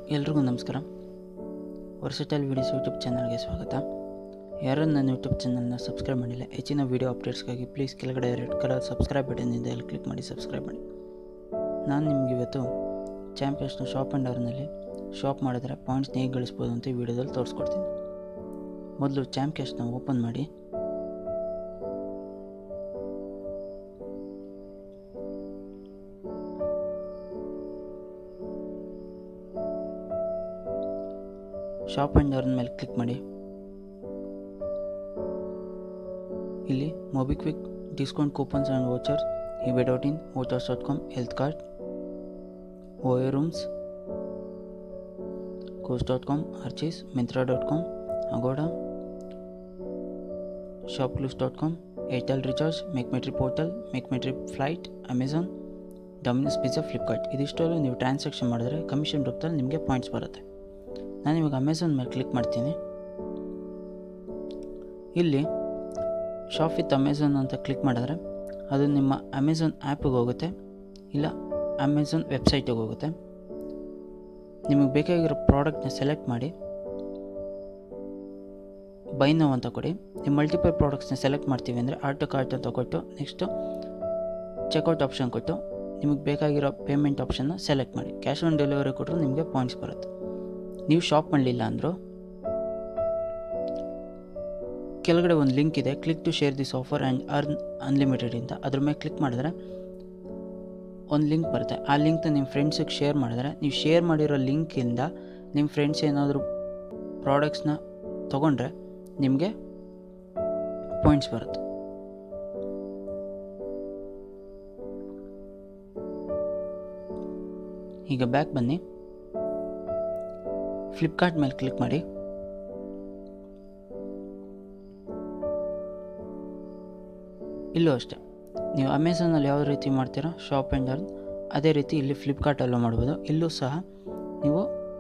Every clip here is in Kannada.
ಎಲ್ರಿಗೂ ನಮಸ್ಕಾರ ವರ್ಸಟೈಲ್ ವೀಡಿಯೋಸ್ ಯೂಟ್ಯೂಬ್ ಚಾನಲ್ಗೆ ಸ್ವಾಗತ ಯಾರು ನನ್ನ ಯೂಟ್ಯೂಬ್ ಚಾನಲ್ನ ಸಬ್ಸ್ಕ್ರೈಬ್ ಮಾಡಿಲ್ಲ ಹೆಚ್ಚಿನ ವೀಡಿಯೋ ಅಪ್ಡೇಟ್ಸ್ಗಾಗಿ ಪ್ಲೀಸ್ ಕೆಳಗಡೆ ರೆಡ್ ಕಲರ್ ಸಬ್ಸ್ಕ್ರೈಬ್ ಬಟನ್ ಇದೆ ಅಲ್ಲಿ ಕ್ಲಿಕ್ ಮಾಡಿ ಸಬ್ಸ್ಕ್ರೈಬ್ ಮಾಡಿ ನಾನು ನಿಮ್ಗೆ ಇವತ್ತು ಚಾಂಪಿಯನ್ಸ್ನ ಶಾಪ್ ಆ್ಯಂಡ್ ಅವರ್ನಲ್ಲಿ ಶಾಪ್ ಮಾಡಿದ್ರೆ ಪಾಯಿಂಟ್ಸ್ ಹೇಗೆ ಗಳಿಸ್ಬೋದು ಅಂತ ಈ ವಿಡಿಯೋದಲ್ಲಿ ತೋರಿಸ್ಕೊಡ್ತೀನಿ ಮೊದಲು ಚಾಂಪ್ ಕ್ಯಾಶ್ನ ಓಪನ್ ಮಾಡಿ ಶಾಪ್ ಆ್ಯಂಡ್ ಅರ್ನ್ ಮೇಲೆ ಕ್ಲಿಕ್ ಮಾಡಿ ಇಲ್ಲಿ MobiKwik discount coupons and vouchers eBay dot in vouchers dot com health card OYO rooms Koovs dot com Archies Myntra dot com Agoda shop clues dot com Airtel recharge MakeMyTrip portal MakeMyTrip flight Amazon Domino's pizza Flipkart ಇದಿಷ್ಟಲ್ಲೂ ನೀವು ಟ್ರಾನ್ಸಾಕ್ಷನ್ ಮಾಡಿದ್ರೆ ಕಮಿಷನ್ ರೂಪದಲ್ಲಿ ನಿಮಗೆ ಪಾಯಿಂಟ್ಸ್ ಬರುತ್ತೆ ನಾನು ಇವಾಗ ಅಮೆಝಾನ್ ಮೇಲೆ ಕ್ಲಿಕ್ ಮಾಡ್ತೀನಿ ಇಲ್ಲಿ ಶಾಪ್ ವಿತ್ ಅಮೆಝಾನ್ ಅಂತ ಕ್ಲಿಕ್ ಮಾಡಿದ್ರೆ ಅದು ನಿಮ್ಮ ಅಮೆಝಾನ್ ಆ್ಯಪಿಗೆ ಹೋಗುತ್ತೆ ಇಲ್ಲ ಅಮೆಝಾನ್ ವೆಬ್ಸೈಟಿಗೆ ಹೋಗುತ್ತೆ ನಿಮಗೆ ಬೇಕಾಗಿರೋ ಪ್ರಾಡಕ್ಟ್ನ ಸೆಲೆಕ್ಟ್ ಮಾಡಿ ಬೈ ನೋ ಅಂತ ಕೊಡಿ ನೀವು ಮಲ್ಟಿಪಲ್ ಪ್ರಾಡಕ್ಟ್ಸ್ನ ಸೆಲೆಕ್ಟ್ ಮಾಡ್ತೀವಿ ಅಂದರೆ ಆರ್ಟ್ ಟು ಕಾರ್ಟ್ ಅಂತ ಕೊಟ್ಟು ನೆಕ್ಸ್ಟು ಚೆಕ್ಔಟ್ ಆಪ್ಷನ್ ಕೊಟ್ಟು ನಿಮಗೆ ಬೇಕಾಗಿರೋ ಪೇಮೆಂಟ್ ಆಪ್ಷನ್ನ ಸೆಲೆಕ್ಟ್ ಮಾಡಿ ಕ್ಯಾಶ್ ಆನ್ ಡೆಲಿವರಿ ಕೊಟ್ಟರು ನಿಮಗೆ ಪಾಯಿಂಟ್ಸ್ ಬರುತ್ತೆ ನೀವು ಶಾಪ್ ಮಾಡಲಿಲ್ಲ ಅಂದರು ಕೆಳಗಡೆ ಒಂದು ಲಿಂಕ್ ಇದೆ click to share this offer and earn unlimited ಅಂತ ಅದ್ರ ಮೇಲೆ ಕ್ಲಿಕ್ ಮಾಡಿದ್ರೆ ಒಂದು ಲಿಂಕ್ ಬರುತ್ತೆ ಆ ಲಿಂಕ್ನ ನಿಮ್ಮ ಫ್ರೆಂಡ್ಸಿಗೆ ಶೇರ್ ಮಾಡಿದ್ರೆ ನೀವು ಶೇರ್ ಮಾಡಿರೋ ಲಿಂಕಿಂದ ನಿಮ್ಮ ಫ್ರೆಂಡ್ಸ್ ಏನಾದರೂ ಪ್ರಾಡಕ್ಟ್ಸ್ನ ತೊಗೊಂಡ್ರೆ ನಿಮಗೆ ಪಾಯಿಂಟ್ಸ್ ಬರುತ್ತೆ ಈಗ ಬ್ಯಾಕ್ ಬನ್ನಿ ಫ್ಲಿಪ್ಕಾರ್ಟ್ ಮೇಲೆ ಕ್ಲಿಕ್ ಮಾಡಿ ಇಲ್ಲೂ ಅಷ್ಟೇ ನೀವು ಅಮೆಝಾನಲ್ಲಿ ಯಾವ ರೀತಿ ಮಾಡ್ತೀರೋ ಶಾಪ್ ಆ್ಯಂಡ್ ಅರ್ನ್ ಅದೇ ರೀತಿ ಇಲ್ಲಿ ಫ್ಲಿಪ್ಕಾರ್ಟಲ್ಲೂ ಮಾಡ್ಬೋದು ಇಲ್ಲೂ ಸಹ ನೀವು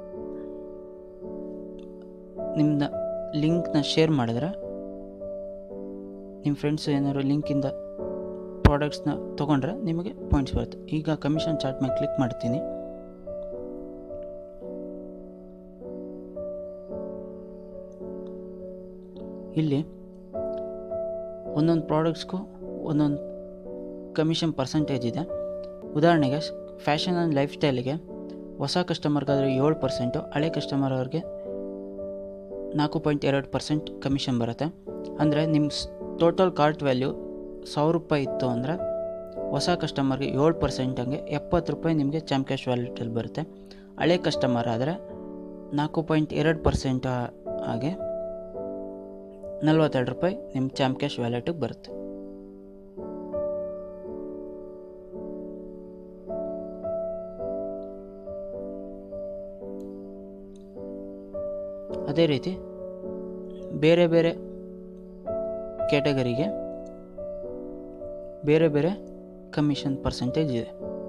ನಿಮ್ಮನ್ನ ಲಿಂಕ್ನ ಶೇರ್ ಮಾಡಿದ್ರೆ ನಿಮ್ಮ ಫ್ರೆಂಡ್ಸ್ ಏನಾದ್ರು ಲಿಂಕಿಂದ ಪ್ರಾಡಕ್ಟ್ಸ್ನ ತೊಗೊಂಡ್ರೆ ನಿಮಗೆ ಪಾಯಿಂಟ್ಸ್ ಬರುತ್ತೆ ಈಗ ಕಮಿಷನ್ ಚಾರ್ಟ್ ಮೇಲೆ ಕ್ಲಿಕ್ ಮಾಡ್ತೀನಿ ಇಲ್ಲಿ ಒಂದೊಂದು ಪ್ರಾಡಕ್ಟ್ಸ್ಗೂ ಒಂದೊಂದು ಕಮಿಷನ್ ಪರ್ಸೆಂಟೇಜ್ ಇದೆ ಉದಾಹರಣೆಗೆ ಫ್ಯಾಷನ್ ಆ್ಯಂಡ್ ಲೈಫ್ ಸ್ಟೈಲಿಗೆ ಹೊಸ ಕಸ್ಟಮರ್ಗಾದರೆ ಏಳು ಪರ್ಸೆಂಟು ಹಳೆ ಕಸ್ಟಮರ್ ಅವ್ರಿಗೆ ನಾಲ್ಕು ಪಾಯಿಂಟ್ ಎರಡು ಪರ್ಸೆಂಟ್ ಕಮಿಷನ್ ಬರುತ್ತೆ ಅಂದರೆ ನಿಮ್ಮ ಟೋಟಲ್ ಕಾರ್ಟ್ ವ್ಯಾಲ್ಯೂ ಸಾವಿರ ರೂಪಾಯಿ ಇತ್ತು ಅಂದರೆ ಹೊಸ ಕಸ್ಟಮರ್ಗೆ ಏಳು ಪರ್ಸೆಂಟ್ ಹಂಗೆ ಎಪ್ಪತ್ತು ರೂಪಾಯಿ ನಿಮಗೆ ಚಾಂಪ್ ಕ್ಯಾಶ್ ವ್ಯಾಲೆಟಲ್ಲಿ ಬರುತ್ತೆ ಹಳೆ ಕಸ್ಟಮರ್ ಆದರೆ ನಾಲ್ಕು ಪಾಯಿಂಟ್ ಎರಡು ಪರ್ಸೆಂಟ್ ಹಾಗೆ ನಲ್ವತ್ತೆರಡು ರೂಪಾಯಿ ನಿಮ್ಮ ಚಾಂಪ್ ಕ್ಯಾಶ್ ವ್ಯಾಲೆಟಿಗೆ ಬರುತ್ತೆ ಅದೇ ರೀತಿ ಬೇರೆ ಬೇರೆ ಕ್ಯಾಟಗರಿಗೆ ಬೇರೆ ಬೇರೆ ಕಮಿಷನ್ ಪರ್ಸೆಂಟೇಜ್ ಇದೆ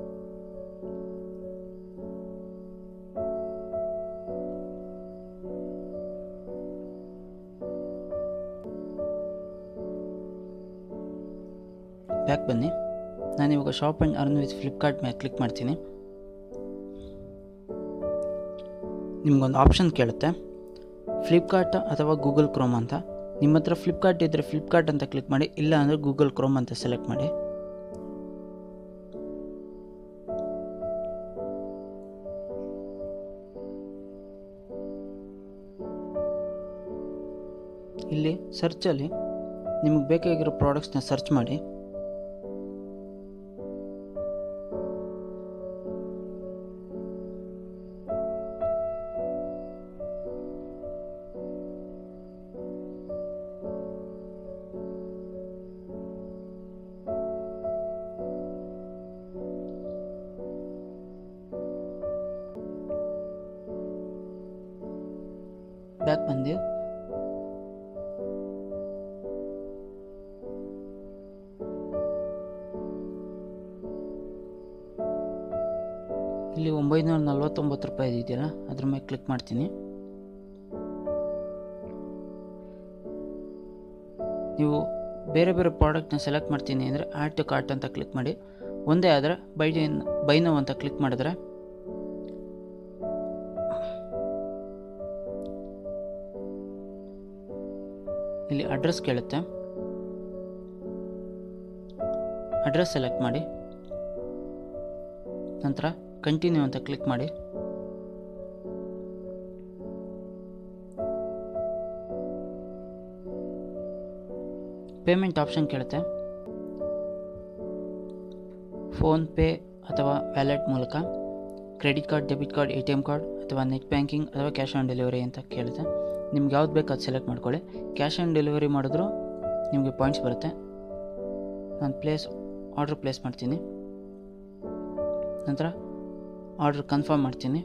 ಬ್ಯಾಕ್ ಬನ್ನಿ ನಾನು ಇವಾಗ shop and earn with Flipkart ಮೇಲೆ ಕ್ಲಿಕ್ ಮಾಡ್ತೀನಿ ನಿಮ್ಗೊಂದು ಆಪ್ಷನ್ ಕೇಳುತ್ತೆ ಫ್ಲಿಪ್ಕಾರ್ಟ್ ಅಥವಾ ಗೂಗಲ್ ಕ್ರೋಮ್ ಅಂತ ನಿಮ್ಮ ಹತ್ರ ಫ್ಲಿಪ್ಕಾರ್ಟ್ ಇದ್ದರೆ ಫ್ಲಿಪ್ಕಾರ್ಟ್ ಅಂತ ಕ್ಲಿಕ್ ಮಾಡಿ ಇಲ್ಲ ಅಂದರೆ ಗೂಗಲ್ ಕ್ರೋಮ್ ಅಂತ ಸೆಲೆಕ್ಟ್ ಮಾಡಿ ಇಲ್ಲಿ ಸರ್ಚಲ್ಲಿ ನಿಮಗೆ ಬೇಕಾಗಿರೋ ಪ್ರಾಡಕ್ಟ್ಸ್ನ ಸರ್ಚ್ ಮಾಡಿ ಬ್ಯಾಕ್ ಬಂದು ಇಲ್ಲಿ ಒಂಬೈನೂರ ನಲ್ವತ್ತೊಂಬತ್ತು ರೂಪಾಯಿ ಇದೆಯಲ್ಲ ಅದ್ರ ಮೇಲೆ ಕ್ಲಿಕ್ ಮಾಡ್ತೀನಿ ನೀವು ಬೇರೆ ಬೇರೆ ಪ್ರಾಡಕ್ಟ್ನ ಸೆಲೆಕ್ಟ್ ಮಾಡ್ತೀನಿ ಅಂದರೆ ಆ್ಯಡ್ ಟು ಕಾರ್ಟ್ ಅಂತ ಕ್ಲಿಕ್ ಮಾಡಿ ಒಂದೇ ಆದರೆ ಬೈ ಬೈ ನೋ ಅಂತ ಕ್ಲಿಕ್ ಮಾಡಿದ್ರೆ ಇಲ್ಲಿ ಅಡ್ರೆಸ್ ಕೇಳುತ್ತೆ ಅಡ್ರೆಸ್ ಸೆಲೆಕ್ಟ್ ಮಾಡಿ ನಂತರ ಕಂಟಿನ್ಯೂ ಅಂತ ಕ್ಲಿಕ್ ಮಾಡಿ ಪೇಮೆಂಟ್ ಆಪ್ಷನ್ ಕೇಳುತ್ತೆ ಫೋನ್ಪೇ ಅಥವಾ ವ್ಯಾಲೆಟ್ ಮೂಲಕ credit card debit card A T M card ಅಥವಾ ನೆಟ್ ಬ್ಯಾಂಕಿಂಗ್ ಅಥವಾ ಕ್ಯಾಶ್ ಆನ್ ಡೆಲಿವರಿ ಅಂತ ಕೇಳುತ್ತೆ ನಿಮ್ಗೆ ಯಾವ್ದು ಬೇಕು ಅದು ಸೆಲೆಕ್ಟ್ ಮಾಡ್ಕೊಳ್ಳಿ ಕ್ಯಾಶ್ ಆನ್ ಡೆಲಿವರಿ ಮಾಡಿದ್ರು ನಿಮಗೆ ಪಾಯಿಂಟ್ಸ್ ಬರುತ್ತೆ ನಾನು ಪ್ಲೇಸ್ ಆರ್ಡ್ರ್ ಪ್ಲೇಸ್ ಮಾಡ್ತೀನಿ ನಂತರ ಆರ್ಡ್ರ್ ಕನ್ಫರ್ಮ್ ಮಾಡ್ತೀನಿ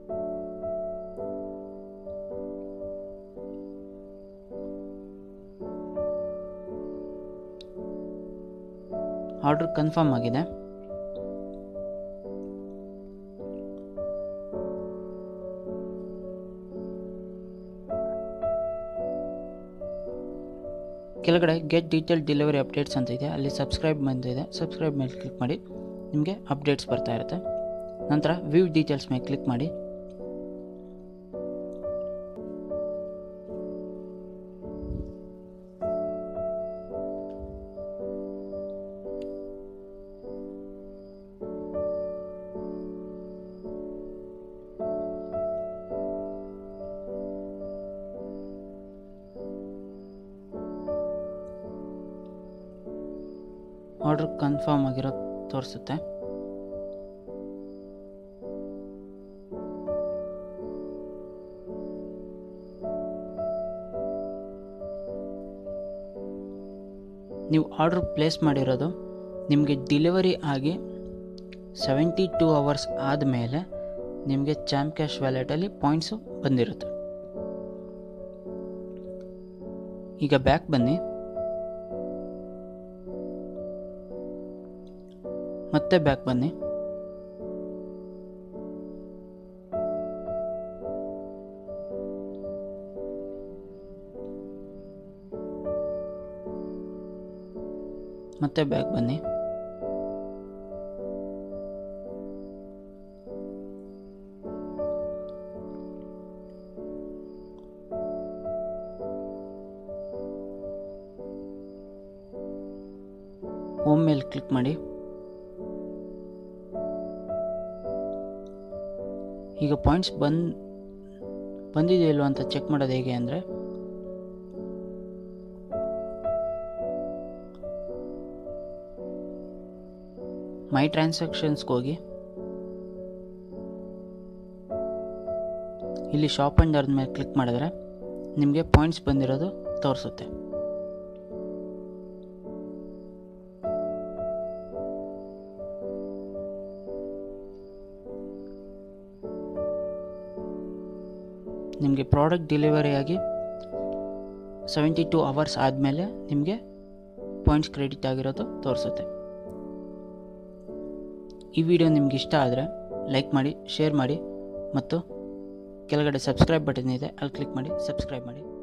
ಆರ್ಡ್ರ್ ಕನ್ಫರ್ಮ್ ಆಗಿದೆ ಕೆಳಗಡೆ ಗೆಟ್ ಡೀಟೇಲ್ ಡೆಲಿವರಿ ಅಪ್ಡೇಟ್ಸ್ ಅಂತ ಇದೆ ಅಲ್ಲಿ ಸಬ್ಸ್ಕ್ರೈಬ್ ಬಂದಿದೆ ಸಬ್ಸ್ಕ್ರೈಬ್ ಮೇಲೆ ಕ್ಲಿಕ್ ಮಾಡಿ ನಿಮಗೆ ಅಪ್ಡೇಟ್ಸ್ ಬರ್ತಾ ಇರುತ್ತೆ ನಂತರ ವ್ಯೂ ಡೀಟೇಲ್ಸ್ ಮೇಲೆ ಕ್ಲಿಕ್ ಮಾಡಿ ಆರ್ಡ್ರ್ ಕನ್ಫರ್ಮ್ ಆಗಿರೋ ತೋರಿಸುತ್ತೆ ನೀವು ಆರ್ಡ್ರ್ ಪ್ಲೇಸ್ ಮಾಡಿರೋದು ನಿಮಗೆ ಡೆಲಿವರಿ ಆಗಿ ಸೆವೆಂಟಿ ಟೂ ಅವರ್ಸ್ ಆದಮೇಲೆ ನಿಮಗೆ ಚಾಂಪ್ ಕ್ಯಾಶ್ ವ್ಯಾಲೆಟಲ್ಲಿ ಪಾಯಿಂಟ್ಸು ಬಂದಿರುತ್ತೆ ಈಗ ಬ್ಯಾಕ್ ಬನ್ನಿ ಮತ್ತೆ ಬ್ಯಾಕ್ ಬನ್ನಿ ಮತ್ತೆ ಬ್ಯಾಕ್ ಬನ್ನಿ ಹೋಮ್ ಮೇಲೆ ಕ್ಲಿಕ್ ಮಾಡಿ ಈಗ ಪಾಯಿಂಟ್ಸ್ ಬಂದ್ ಬಂದಿದೆಯೋ ಇಲ್ವೋ ಅಂತ ಚೆಕ್ ಮಾಡೋದು ಹೇಗೆ ಅಂದರೆ ಮೈ ಟ್ರಾನ್ಸಾಕ್ಷನ್ಸ್ಗೆ ಹೋಗಿ ಇಲ್ಲಿ ಶಾಪ್ ಆ್ಯಂಡ್ ಅರ್ನ್ ಮೇಲೆ ಕ್ಲಿಕ್ ಮಾಡಿದ್ರೆ ನಿಮಗೆ ಪಾಯಿಂಟ್ಸ್ ಬಂದಿರೋದು ತೋರಿಸುತ್ತೆ ನಿಮಗೆ ಪ್ರಾಡಕ್ಟ್ ಡೆಲಿವರಿ ಆಗಿ ಸೆವೆಂಟಿ ಟೂ ಅವರ್ಸ್ ಆದಮೇಲೆ ನಿಮಗೆ ಪಾಯಿಂಟ್ಸ್ ಕ್ರೆಡಿಟ್ ಆಗಿರೋದು ತೋರಿಸುತ್ತೆ ಈ ವಿಡಿಯೋ ನಿಮ್ಗೆ ಇಷ್ಟ ಆದರೆ ಲೈಕ್ ಮಾಡಿ ಶೇರ್ ಮಾಡಿ ಮತ್ತು ಕೆಳಗಡೆ ಸಬ್ಸ್ಕ್ರೈಬ್ ಬಟನ್ ಇದೆ ಅಲ್ಲಿ ಕ್ಲಿಕ್ ಮಾಡಿ ಸಬ್ಸ್ಕ್ರೈಬ್ ಮಾಡಿ